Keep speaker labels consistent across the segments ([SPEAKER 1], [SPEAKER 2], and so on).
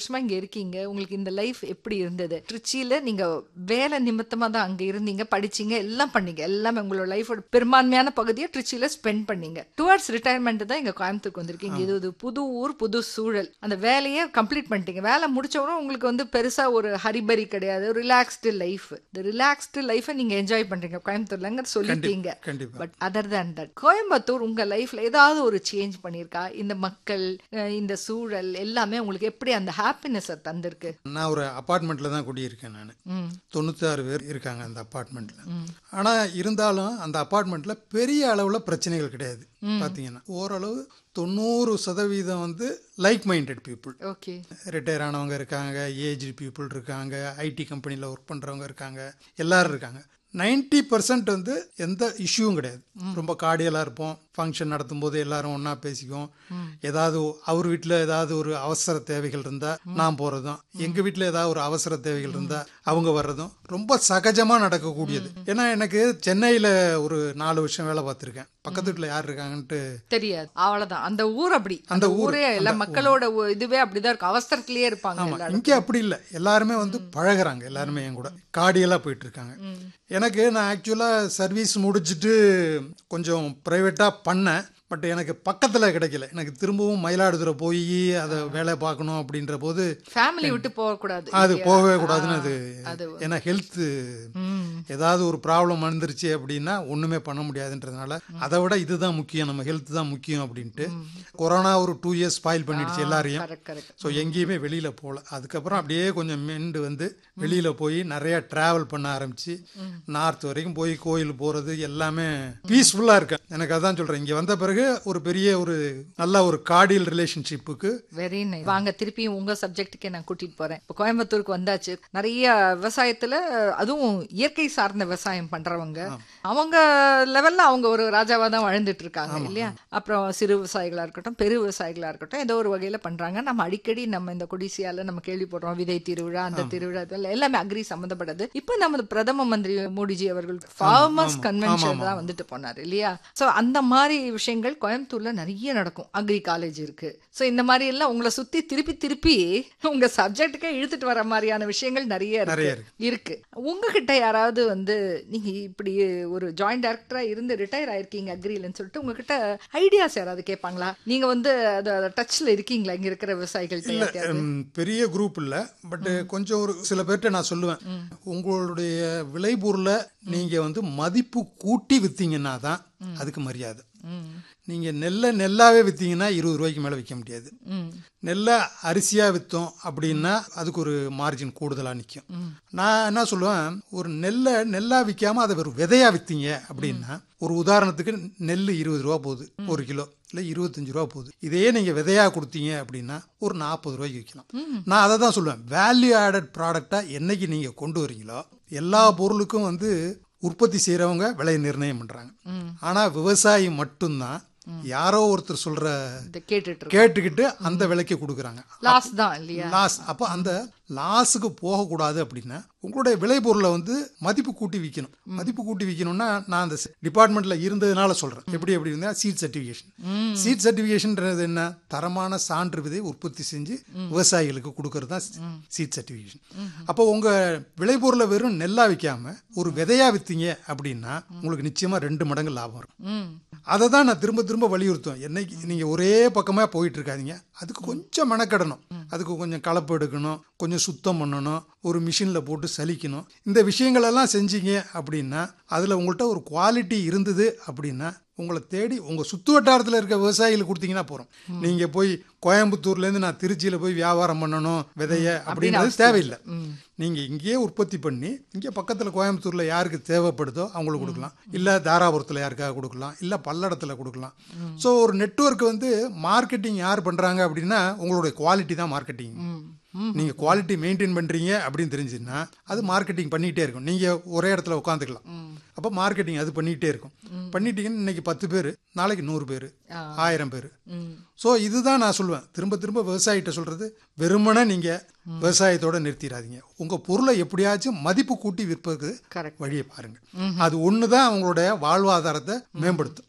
[SPEAKER 1] வருஷமா இங்க இருக்கீங்க உங்களுக்கு இந்த லைஃப் எப்படி இருந்தது திருச்சியில நீங்க வேலை நிமித்தமா தான் அங்க இருந்தீங்க படிச்சீங்க எல்லாம் பண்ணீங்க எல்லாமே உங்களோட லைஃபோட பெரும்பான்மையான பகுதியை திருச்சியில ஸ்பெண்ட் பண்ணீங்க டுவர்ட்ஸ் ரிட்டையர்மெண்ட் தான் இங்க கோயம்புத்தூருக்கு வந்திருக்கீங்க இது ஒரு புது ஊர் புது சூழல் அந்த வேலையை கம்ப்ளீட் பண்ணிட்டீங்க வேலை முடிச்சவரும் உங்களுக்கு வந்து பெருசா ஒரு ஹரிபரி கிடையாது ரிலாக்ஸ்டு லைஃப் இந்த ரிலாக்ஸ்டு லைஃபை நீங்க என்ஜாய் பண்றீங்க கோயம்புத்தூர்லங்க சொல்லிட்டீங்க
[SPEAKER 2] கண்டிப்பா
[SPEAKER 1] but other than that Coimbatore உங்க லைஃப்ல ஏதாவது ஒரு சேஞ்ச் பண்ணிருக்கா இந்த மக்கள் அஹ் இந்த சூழல் எல்லாமே உங்களுக்கு எப்படி அந்த ஹாப்பினஸ் தந்திருக்கு
[SPEAKER 2] நான் ஒரு அப்பார்ட்மெண்ட்ல தான் குடியிருக்கேன் நான்
[SPEAKER 1] ம்
[SPEAKER 2] தொண்ணூத்தாறு பேர் இருக்காங்க அந்த அப்பார்ட்மெண்ட்ல ஆனா இருந்தாலும் அந்த அப்பார்ட்மெண்ட்ல பெரிய அளவுல பிரச்சனைகள் கிடையாது பாத்தீங்கன்னா ஓரளவு தொண்ணூறு சதவீதம் வந்து like minded people
[SPEAKER 1] okay
[SPEAKER 2] retire ஆனவங்க இருக்காங்க ஏஜ் பீப்புள் இருக்காங்க ஐடி கம்பெனியில் ஒர்க் பண்ணுறவங்க இருக்காங்க எல்லாரும் இருக்காங்க 90% பர்சன்ட் வந்து எந்த இஷ்யூவும் கிடையாது ரொம்ப கார்டியலாக இருப்போம் ஃபங்க்ஷன் நடத்தும்போது எல்லாரும் ஒன்றா பேசிக்குவோம் ஏதாவது அவர் வீட்டில் ஏதாவது ஒரு அவசர தேவைகள் இருந்தால் நான் போகிறதும் எங்கள் வீட்டில் ஏதாவது ஒரு அவசர தேவைகள் இருந்தால் அவங்க வர்றதும் ரொம்ப சகஜமாக நடக்கக்கூடியது ஏன்னா எனக்கு சென்னையில் ஒரு நாலு வருஷம் வேலை பார்த்துருக்கேன் பக்கத்து வீட்டில் யார் இருக்காங்கன்ட்டு
[SPEAKER 1] தெரியாது அவ்வளவுதான் அந்த ஊர் அப்படி
[SPEAKER 2] அந்த
[SPEAKER 1] அந்த
[SPEAKER 2] ஊர்,
[SPEAKER 1] ஊரே எல்லா மக்களோட ஒ- இதுவே அப்படிதான் இருக்கும் அவசரத்திலேயே இருப்பாங்க
[SPEAKER 2] ஆமா
[SPEAKER 1] எல்லாரும்
[SPEAKER 2] இங்கே அப்படி இல்லை எல்லாருமே வந்து பழகுறாங்க எல்லாருமே என் கூட கார்டியலாக போயிட்டு இருக்காங்க எனக்கு நான் ஆக்சுவலாக சர்வீஸ் முடிச்சுட்டு கொஞ்சம் ப்ரைவேட்டாக பண்ணேன் பட் எனக்கு பக்கத்தில் கிடைக்கல எனக்கு திரும்பவும் மயிலாடுதுறை போய் அதை வேலை பார்க்கணும் அப்படின்ற போது
[SPEAKER 1] ஃபேமிலி விட்டு போக கூடாது
[SPEAKER 2] அது போகவே கூடாதுன்னு அது
[SPEAKER 1] அது
[SPEAKER 2] ஏன்னா ஹெல்த்து
[SPEAKER 1] ம்
[SPEAKER 2] ஏதாவது ஒரு ப்ராப்ளம் வந்துருச்சு அப்படின்னா ஒன்றுமே பண்ண முடியாதுன்றதுனால அதை விட இதுதான் முக்கியம் நம்ம ஹெல்த் தான் முக்கியம் அப்படின்ட்டு கொரோனா ஒரு டூ இயர்ஸ் ஸ்பாயில் பண்ணிடுச்சு எல்லாரையும்
[SPEAKER 1] கரெக்ட் கரெக்ட்
[SPEAKER 2] ஸோ எங்கேயுமே வெளியில் போகல அதுக்கப்புறம் அப்படியே கொஞ்சம் மெண்டு வந்து வெளியில் போய் நிறைய ட்ராவல் பண்ண ஆரம்பிச்சு நார்த் வரைக்கும் போய் கோயில் போகிறது எல்லாமே பீஸ்ஃபுல்லாக இருக்கேன் எனக்கு அதான் சொல்கிறேன் இங்கே வந்த பிறகு ஒரு பெரிய ஒரு நல்ல ஒரு கார்டியல் ரிலேஷன்ஷிப்புக்கு
[SPEAKER 1] வெரி நைஸ் வாங்க திருப்பியும் உங்க சப்ஜெக்ட்டுக்கே நான் கூட்டிட்டு போறேன் இப்போ கோயம்புத்தூருக்கு வந்தாச்சு நிறைய விவசாயத்துல அதுவும் இயற்கை சார்ந்த விவசாயம் பண்றவங்க அவங்க லெவல்ல அவங்க ஒரு ராஜாவா தான் வாழ்ந்துட்டு இருக்காங்க இல்லையா அப்புறம் சிறு விவசாயிகளா இருக்கட்டும் பெரு விவசாயிகளா இருக்கட்டும் ஏதோ ஒரு வகையில பண்றாங்க நம்ம அடிக்கடி நம்ம இந்த கொடிசியால நம்ம கேள்விப்படுறோம் விதை திருவிழா அந்த திருவிழா இதெல்லாம் எல்லாமே அக்ரி சம்பந்தப்பட்டது இப்போ நமது பிரதம மந்திரி மோடிஜி அவர்கள் ஃபார்மர்ஸ் கன்வென்ஷன் தான் வந்துட்டு போனார் இல்லையா சோ அந்த மாதிரி விஷயங்கள் கோயம்புத்தூர்ல நிறைய நடக்கும் அக்ரி காலேஜ் இருக்கு சோ இந்த மாதிரி எல்லாம் உங்களை சுத்தி திருப்பி திருப்பி உங்க சப்ஜெக்ட்டுக்கே இழுத்துட்டு வர மாதிரியான விஷயங்கள் நிறைய
[SPEAKER 2] நிறைய
[SPEAKER 1] இருக்கு இருக்கு உங்ககிட்ட யாராவது வந்து நீங்க இப்படி ஒரு ஜாயிண்ட் டைரக்டரா இருந்து ரிட்டையர் ஆயிருக்கீங்க அக்ரிலன்னு சொல்லிட்டு உங்ககிட்ட ஐடியாஸ் யாராவது கேட்பாங்களா நீங்க வந்து அது டச்ல இருக்கீங்களா இங்க இருக்கிற விவசாயிகள்ட்ட யார்கிட்டயாவது?
[SPEAKER 2] ம், பெரிய குரூப் இல்லை பட் கொஞ்சம் ஒரு சில பேர்கிட்ட நான் சொல்லுவேன் உங்களுடைய விளைபொருளை நீங்கள் வந்து மதிப்பு கூட்டி விற்றீங்கன்னா தான் அதுக்கு மரியாதை
[SPEAKER 1] ம்
[SPEAKER 2] நீங்கள் நெல்லை நெல்லாவே விற்றீங்கன்னா இருபது ரூபாய்க்கு மேலே விற்க முடியாது
[SPEAKER 1] ம்
[SPEAKER 2] நெல்லை அரிசியாக விற்றோம் அப்படின்னா அதுக்கு ஒரு மார்ஜின் கூடுதலாக நிற்கும் நான் என்ன சொல்லுவேன் ஒரு நெல்லை நெல்லாக விற்காம அதை ஒரு விதையாக விற்றீங்க அப்படின்னா ஒரு உதாரணத்துக்கு நெல் இருபது ரூபா போகுது ஒரு கிலோ இல்லை இருபத்தஞ்சு ரூபா போகுது இதே நீங்கள் விதையாக கொடுத்தீங்க அப்படின்னா ஒரு நாற்பது ரூபாய்க்கு விற்கலாம் நான் அதை தான் சொல்லுவேன் வேல்யூ ஆடட் ப்ராடக்டாக என்னைக்கு நீங்கள் கொண்டு வரீங்களோ எல்லா பொருளுக்கும் வந்து உற்பத்தி செய்கிறவங்க விலை நிர்ணயம் பண்ணுறாங்க ஆனால் விவசாயி மட்டும்தான் யாரோ ஒருத்தர் சொல்கிற
[SPEAKER 1] இதை கேட்டுட்டு இருக்கோம்
[SPEAKER 2] கேட்டுக்கிட்டு அந்த விலைக்கு கொடுக்குறாங்க
[SPEAKER 1] லாஸ் தான் இல்லையா
[SPEAKER 2] லாஸ் அப்போ அந்த லாஸுக்கு போகக்கூடாது அப்படின்னா உங்களுடைய விளைபொருளை வந்து மதிப்பு கூட்டி விற்கணும் மதிப்பு கூட்டி விற்கணும்னா நான் அந்த டிபார்ட்மெண்ட்ல இருந்ததுனால சொல்றேன் எப்படி எப்படி இருந்தா சீட் சர்டிஃபிகேஷன் சீட் சர்டிஃபிகேஷன்ன்றது என்ன தரமான சான்று விதை உற்பத்தி செஞ்சு விவசாயிகளுக்கு கொடுக்கறது தான் சீட் சர்டிஃபிகேஷன் அப்போ உங்க விளைபொருளை வெறும் நெல்லா விற்காம ஒரு விதையா வித்தீங்க அப்படின்னா உங்களுக்கு நிச்சயமா ரெண்டு மடங்கு லாபம் இருக்கும்
[SPEAKER 1] ம்
[SPEAKER 2] அதை தான் நான் திரும்ப திரும்ப வலியுறுத்துவேன் என்னைக்கு நீங்கள் ஒரே பக்கமாக போயிட்டு இருக்காதீங்க அதுக்கு கொஞ்சம் மெனக்கடணும் அதுக்கு கொஞ்சம் கலப்பு எடுக்கணும் கொஞ்சம் சுத்தம் பண்ணணும் ஒரு மிஷினில் போட்டு சலிக்கணும் இந்த விஷயங்களெல்லாம் செஞ்சீங்க அப்படின்னா அதில் உங்கள்கிட்ட ஒரு குவாலிட்டி இருந்தது அப்படின்னா உங்களை தேடி உங்கள் சுற்று வட்டாரத்தில் இருக்க விவசாயிகளுக்கு கொடுத்தீங்கன்னா போகிறோம் நீங்கள் போய் கோயம்புத்தூர்லேருந்து நான் திருச்சியில் போய் வியாபாரம் பண்ணணும் விதைய அப்படின்றது தேவையில்லை நீங்கள் இங்கேயே உற்பத்தி பண்ணி இங்கே பக்கத்தில் கோயம்புத்தூரில் யாருக்கு தேவைப்படுதோ அவங்களுக்கு கொடுக்கலாம் இல்லை தாராபுரத்தில் யாருக்காக கொடுக்கலாம் இல்லை பல்லடத்தில் கொடுக்கலாம் ஸோ ஒரு நெட்வொர்க் வந்து மார்க்கெட்டிங் யார் பண்ணுறாங்க அப்படின்னா உங்களுடைய குவாலிட்டி தான் மார்க்கெட்டிங் நீங்கள் குவாலிட்டி மெயின்டைன் பண்ணுறீங்க அப்படின்னு தெரிஞ்சுன்னா அது மார்க்கெட்டிங் பண்ணிகிட்டே இருக்கும் நீங்கள் ஒரே இடத்துல உட்காந்துக்கலாம் அப்போ மார்க்கெட்டிங் அது பண்ணிகிட்டே இருக்கும் பண்ணிட்டீங்கன்னு இன்னைக்கு பத்து பேர் நாளைக்கு நூறு பேர் ஆயிரம் பேர்
[SPEAKER 1] ம்
[SPEAKER 2] ஸோ இதுதான் நான் சொல்லுவேன் திரும்ப திரும்ப விவசாயிகிட்ட சொல்றது வெறுமனே நீங்க விவசாயத்தோட நிறுத்திடாதீங்க உங்க பொருளை எப்படியாச்சும் மதிப்பு கூட்டி விற்பதுக்கு
[SPEAKER 1] கரெக்ட்
[SPEAKER 2] வழியை பாருங்க அது ஒன்று தான் அவங்களுடைய வாழ்வாதாரத்தை மேம்படுத்தும்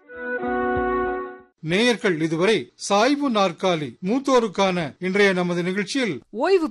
[SPEAKER 3] நேயர்கள் இதுவரை சாய்வு நாற்காலி மூத்தோருக்கான இன்றைய நமது நிகழ்ச்சியில்
[SPEAKER 1] ஓய்வு